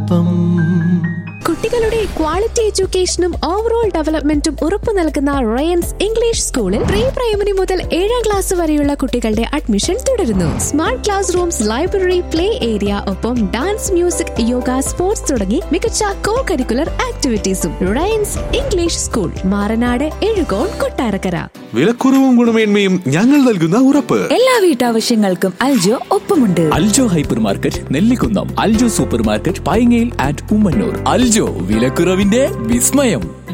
ഒപ്പം കുട്ടികളുടെ quality എഡ്യൂക്കേഷനും overall ഡെവലപ്മെന്റും ഉറപ്പു നൽകുന്ന റയൻസ് ഇംഗ്ലീഷ് സ്കൂളിൽ പ്രീ പ്രൈമറി മുതൽ ഏഴാം ക്ലാസ് വരെയുള്ള കുട്ടികളുടെ അഡ്മിഷൻ തുടരുന്നു smart class rooms library play area ഒപ്പം ഡാൻസ് മ്യൂസിക് യോഗ സ്പോർട്സ് തുടങ്ങി മികച്ച കോ കരിക്കുലർ ആക്ടിവിറ്റീസും റയൻസ് ഇംഗ്ലീഷ് സ്കൂൾ മാറനാട് എഴുകോൺ കൊട്ടാരക്കര വിലക്കുറവും ഗുണമേന്മയും ഞങ്ങൾ നൽകുന്ന ഉറപ്പ് എല്ലാ വീട്ടാവശ്യങ്ങൾക്കും അൽജോ ഒപ്പമുണ്ട് Aljo hyper market Nellikunnam Aljo super market പൈങ്ങയിൽ ആൻഡ് ഉമ്മന്നൂർ അൽജോ വിലക്കുറവിന്റെ വിസ്മയം